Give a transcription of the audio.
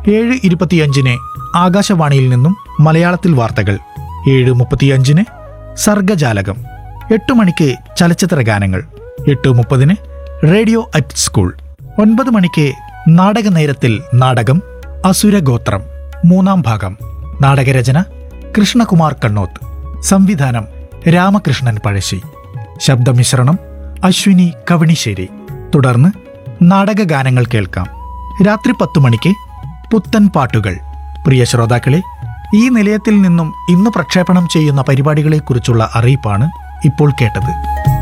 ഏഴ് ഇരുപത്തിയഞ്ചിന് ആകാശവാണിയിൽ നിന്നും മലയാളത്തിൽ വാർത്തകൾ ഏഴ് മുപ്പത്തിയഞ്ചിന് സർഗജാലകം എട്ട് മണിക്ക് ചലച്ചിത്ര ഗാനങ്ങൾ എട്ട് മുപ്പതിന് റേഡിയോ അറ്റ് സ്കൂൾ ഒൻപത് മണിക്ക് നാടക നേരത്തിൽ നാടകം അസുരഗോത്രം മൂന്നാം ഭാഗം നാടകരചന കൃഷ്ണകുമാർ കണ്ണോത്ത് സംവിധാനം രാമകൃഷ്ണൻ പഴശ്ശി ശബ്ദമിശ്രണം അശ്വിനി കവണിശ്ശേരി തുടർന്ന് നാടകഗാനങ്ങൾ കേൾക്കാം രാത്രി പത്തു മണിക്ക് പുത്തൻ പാട്ടുകൾ പ്രിയ ശ്രോതാക്കളെ ഈ നിലയത്തിൽ നിന്നും ഇന്ന് പ്രക്ഷേപണം ചെയ്യുന്ന പരിപാടികളെക്കുറിച്ചുള്ള അറിയിപ്പാണ് ഇപ്പോൾ കേട്ടത്